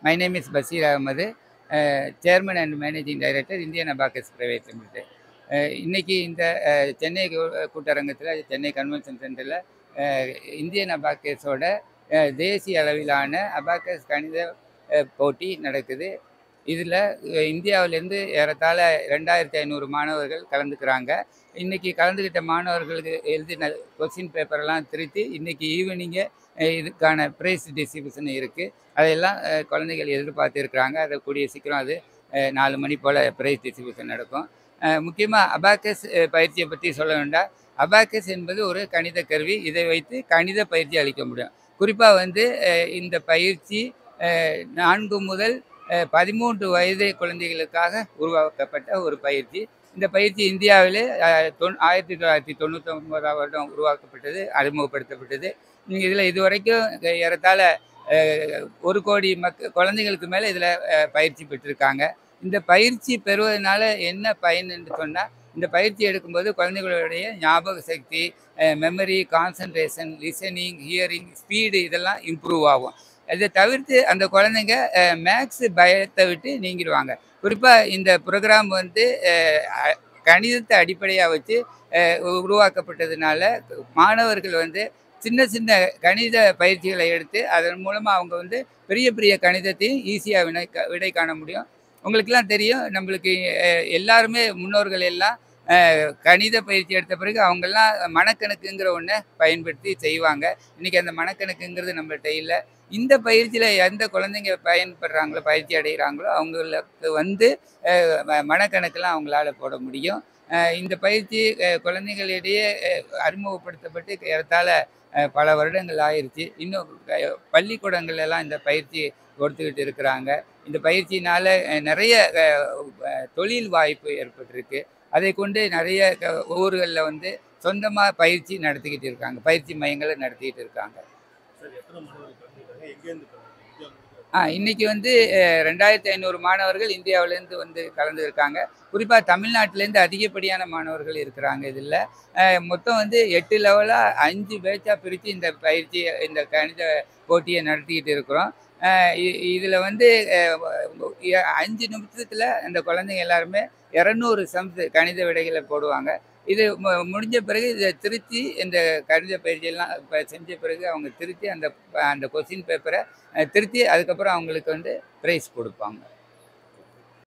my name is Basheer Ahmed chairman and managing director Indian abacus private limited இன்னைக்கு இந்த அஹ், சென்னை கூ- கூட்டரங்கத்தில் சென்னை கன்வென்ஷன் சென்டரில் இந்தியன் அபாக்கஸோட அஹ், தேசிய அளவிலான அபாக்கஸ் கணித அஹ், போட்டி நடக்குது இதில் இந்தியாவிலேருந்து ஏறத்தாழ ரெண்டாயிரத்தி ஐநூறு மாணவர்கள் கலந்துக்கிறாங்க இன்னைக்கு கலந்துக்கிட்ட மாணவர்களுக்கு எழுதின கொஸ்டின் பேப்பரெல்லாம் திருத்தி இன்னைக்கு ஈவினிங்கே இதுக்கான ப்ரைஸ் டிஸ்ட்ரிபியூஷன் இருக்குது அதையெல்லாம் அஹ், குழந்தைகள் எதிர்பார்த்து இருக்கிறாங்க அதை கூடிய சீக்கிரம் அது அஹ், நாலு மணி போல் ப்ரைஸ் டிஸ்ட்ரிபியூஷன் நடக்கும் முக்கியமாக அபாக்கஸ் அஹ், பயிற்சியை பற்றி சொல்ல வேண்டாம் அபாக்கஸ் என்பது ஒரு கணித கருவி இதை வைத்து கணித பயிற்சி அளிக்க முடியும் குறிப்பாக வந்து அஹ், இந்த பயிற்சி அஹ், நான்கு முதல் அஹ், பதிமூன்று வயது குழந்தைகளுக்காக உருவாக்கப்பட்ட ஒரு பயிற்சி இந்த பயிற்சி இந்தியாவிலே அஹ், தொன் ஆயிரத்தி தொள்ளாயிரத்தி தொண்ணூற்றி ஒன்பதாம் வருடம் உருவாக்கப்பட்டது அறிமுகப்படுத்தப்பட்டது இதில் இதுவரைக்கும் ஏறத்தாழ அஹ், ஒரு கோடி மக்க குழந்தைகளுக்கு மேலே இதில் பயிற்சி பெற்றிருக்காங்க இந்த பயிற்சி பெறுவதனால என்ன பயன் என்று சொன்னால் இந்த பயிற்சி எடுக்கும்போது குழந்தைகளுடைய ஞாபக சக்தி memory concentration listening hearing speed இதெல்லாம் இம்ப்ரூவ் ஆகும் இதை தவிர்த்து அந்த குழந்தைங்க மேக்ஸ் பயத்தை விட்டு நீங்கிடுவாங்க குறிப்பாக இந்த ப்ரோக்ராம் வந்து அஹ், அ- கணிதத்தை அடிப்படையாக வச்சு அஹ், உருவாக்கப்பட்டதுனால மாணவர்கள் வந்து சின்ன சின்ன கணித பயிற்சிகளை எடுத்து அதன் மூலமாக அவங்க வந்து பெரிய பெரிய கணிதத்தையும் ஈஸியாக வினை கா- விடை காண முடியும் உங்களுக்கெல்லாம் தெரியும் நம்மளுக்கு அஹ், எல்லாருமே முன்னோர்கள் எல்லாம் அஹ், கணித பயிற்சி எடுத்த பிறகு அவங்கெல்லாம் மனக்கணக்குங்கிற ஒன்றை பயன்படுத்தி செய்வாங்க இன்றைக்கி அந்த மனக்கணக்குங்கிறது நம்மள்கிட்ட இல்லை இந்த பயிற்சியில் எந்த குழந்தைங்க பயன்படுறாங்களோ பயிற்சி அடைகிறாங்களோ அவங்களுக்கு வந்து அஹ், ம- மனக்கணக்கெல்லாம் அவங்களால போட முடியும் அஹ், இந்த பயிற்சி அஹ், குழந்தைகளிடையே அஹ், அறிமுகப்படுத்தப்பட்டு ஏறத்தாழ அஹ், பல வருடங்கள் ஆயிருச்சு இன்னும் அஹ், பள்ளிக்கூடங்கள்ல எல்லாம் இந்த பயிற்சி கொடுத்துக்கிட்டு இருக்கிறாங்க இந்த பயிற்சியினால அஹ், நிறைய அஹ், அஹ், தொழில் வாய்ப்பு ஏற்பட்டிருக்கு அதை கொண்டு நிறைய க- ஊர்களில் வந்து சொந்தமாக பயிற்சி நடத்திக்கிட்டு இருக்காங்க பயிற்சி மையங்களை நடத்திக்கிட்டு இருக்காங்க சார் எத்தனை மாணவர்கள் கலந்துருக்காங்க எங்கேருந்து கலந்துருக்காங்க இந்தியா முழுக்க ஆ இன்னைக்கு வந்து அஹ், ரெண்டாயிரத்தி ஐநூறு மாணவர்கள் இந்தியாவிலேருந்து வந்து கலந்துருக்காங்க குறிப்பாக தமிழ்நாட்டிலேருந்து அதிகப்படியான மாணவர்கள் இருக்கிறாங்க இதில் மொத்தம் வந்து எட்டு லெவலாக அஞ்சு பேட்சாக பிரித்து இந்த பயிற்சி இந்த கணித போட்டியை நடத்திக்கிட்டு இருக்கிறோம் இதில் வந்து அஹ், எ- அஞ்சு நிமிஷத்தில் அந்த குழந்தைங்க எல்லாருமே இரநூறு சம்ஸ் கணித விடைகளை போடுவாங்க இது மு- முடிஞ்ச பிறகு இதை திருத்தி இந்த கணித பயிற்சியெல்லாம் இப்போ செஞ்ச பிறகு அவங்க திருத்தி அந்த அந்த கொஸ்டின் பேப்பரை திருத்தி அதுக்கப்புறம் அவங்களுக்கு வந்து ப்ரைஸ் கொடுப்பாங்க